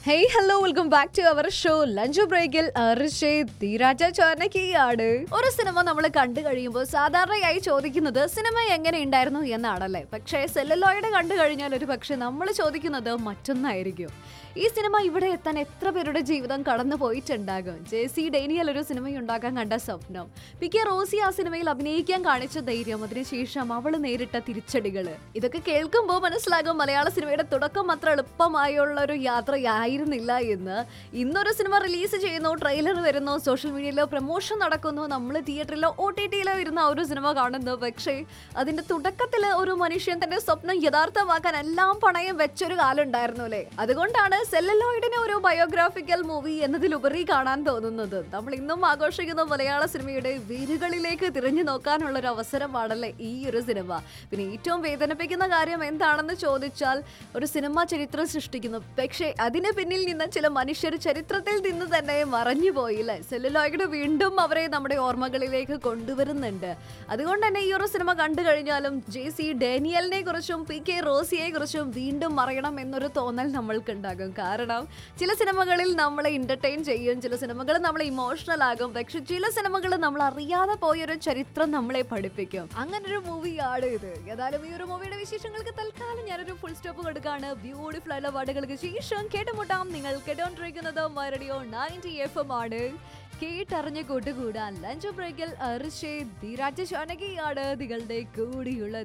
hey hello welcome back to our show lunch ബ്രേക്കിൽ ധീരാജ ചോനക്കിയാണ് ഒരു സിനിമ നമ്മൾ കണ്ടു കഴിയുമ്പോൾ സാധാരണയായി ചോദിക്കുന്നത് സിനിമ എങ്ങനെ ഉണ്ടായിരുന്നു എന്നാണല്ലേ പക്ഷേ സെല്ലലോയുടെ കണ്ടു കഴിഞ്ഞാൽ ഒരു പക്ഷെ നമ്മൾ ചോദിക്കുന്നത് മറ്റൊന്നായിരിക്കും ഈ സിനിമ ഇവിടെ എത്താൻ എത്ര പേരുടെ ജീവിതം കടന്നു പോയിട്ടുണ്ടാകും ജെ സി ഡേനിയൽ ഒരു സിനിമ ഉണ്ടാക്കാൻ കണ്ട സ്വപ്നം പി കെ റോസി ആ സിനിമയിൽ അഭിനയിക്കാൻ കാണിച്ച ധൈര്യം അതിനുശേഷം അവൾ നേരിട്ട തിരിച്ചടികൾ ഇതൊക്കെ കേൾക്കുമ്പോൾ മനസ്സിലാകും മലയാള സിനിമയുടെ തുടക്കം അത്ര എളുപ്പമായുള്ള ഒരു യാത്രയായിരുന്നില്ല എന്ന് ഇന്നൊരു സിനിമ റിലീസ് ചെയ്യുന്നു ട്രെയിലർ വരുന്നു സോഷ്യൽ മീഡിയയിലോ പ്രൊമോഷൻ നടക്കുന്നു നമ്മൾ തിയേറ്ററിലോ ഒ ടി ടിയിലോ ഇരുന്ന ആ ഒരു സിനിമ കാണുന്നു പക്ഷേ അതിന്റെ തുടക്കത്തിൽ ഒരു മനുഷ്യൻ തന്റെ സ്വപ്നം യഥാർത്ഥമാക്കാൻ എല്ലാം പണയം വെച്ചൊരു കാലം ഉണ്ടായിരുന്നു അല്ലേ അതുകൊണ്ടാണ് സെല്ലലോയിഡിനെ ഒരു ബയോഗ്രാഫിക്കൽ മൂവി എന്നതിലുപരി കാണാൻ തോന്നുന്നത് നമ്മൾ ഇന്നും ആഘോഷിക്കുന്ന മലയാള സിനിമയുടെ വേരുകളിലേക്ക് തിരിഞ്ഞു നോക്കാനുള്ള ഒരു അവസരമാണല്ലേ ഈ ഒരു സിനിമ പിന്നെ ഏറ്റവും വേദനിപ്പിക്കുന്ന കാര്യം എന്താണെന്ന് ചോദിച്ചാൽ ഒരു സിനിമ ചരിത്രം സൃഷ്ടിക്കുന്നു പക്ഷേ അതിന് പിന്നിൽ നിന്ന് ചില മനുഷ്യർ ചരിത്രത്തിൽ നിന്ന് തന്നെ മറഞ്ഞു പോയില്ലേ സെല്ലുലോയിഡ് വീണ്ടും അവരെ നമ്മുടെ ഓർമ്മകളിലേക്ക് കൊണ്ടുവരുന്നുണ്ട് അതുകൊണ്ട് തന്നെ ഈ ഒരു സിനിമ കണ്ടു കഴിഞ്ഞാലും ജെ സി ഡാനിയലിനെ കുറിച്ചും പി കെ റോസിയെ കുറിച്ചും വീണ്ടും അറിയണം എന്നൊരു തോന്നൽ നമ്മൾക്കുണ്ടാകും കാരണം ചില സിനിമകളിൽ നമ്മളെ എന്റർടൈൻ ചെയ്യും ചില സിനിമകൾ നമ്മളെ ഇമോഷണൽ ആകും പക്ഷെ ചില സിനിമകൾ നമ്മൾ അറിയാതെ പോയൊരു ചരിത്രം നമ്മളെ പഠിപ്പിക്കും അങ്ങനെ ഒരു മൂവിയാണ് ഇത് ഏതായാലും ഈ ഒരു മൂവിയുടെ വിശേഷങ്ങൾക്ക് തൽക്കാലം ഞാനൊരു ഫുൾ സ്റ്റോപ്പ് കൊടുക്കാണ് ബ്യൂട്ടിഫുൾ ആയിട്ടുള്ള പാട്ടുകൾക്ക് ശേഷം കേട്ടുമുട്ടാം നിങ്ങൾ കേട്ടോണ്ടിരിക്കുന്നത് മരടിയോ നയൻറ്റി എഫ് എം ആണ് കേട്ടറിഞ്ഞ് കൂട്ടുകൂടാൻ ലഞ്ച് ബ്രേക്കിൽ അർഷേ ധീരാജ ഷാനകിയാണ് നിങ്ങളുടെ കൂടിയുള്ളത്